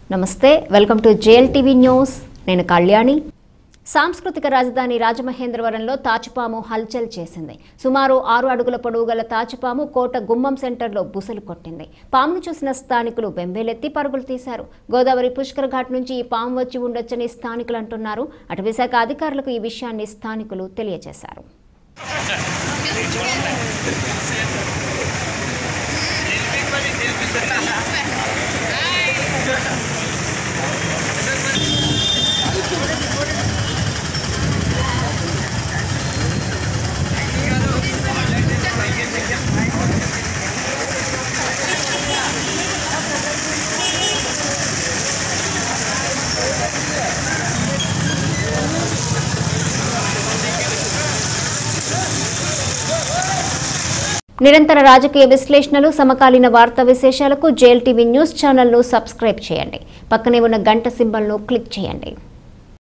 నమస్తే welcome to JL TV news నేను కళ్యాణి సాంస్కృతిక రాజధాని రాజమహేంద్రవరంలో తాచుపాము హల్చల్ చేసింది సుమారు ఆరు అడుగుల పొడవు గల తాచుపాము కోట గుమ్మం సెంటర్లో బుసలు కొట్టింది పామును చూసిన స్థానికులు బెంబేలెత్తి పరుగులు తీశారు గోదావరి పుష్కర్ ఘాట్ నుంచి ఈ పాము వచ్చి ఉండొచ్చని స్థానికులు అంటున్నారు అటవీశాఖ అధికారులకు ఈ విషయాన్ని స్థానికులు తెలియజేశారు నిరంతర రాజకీయ విశ్లేషణలు సమకాలీన వార్తా విశేషాలకు జేఎల్ టీవీ న్యూస్ ఛానల్ను సబ్స్క్రైబ్ చేయండి పక్కనే ఉన్న గంట సింబల్ను క్లిక్ చేయండి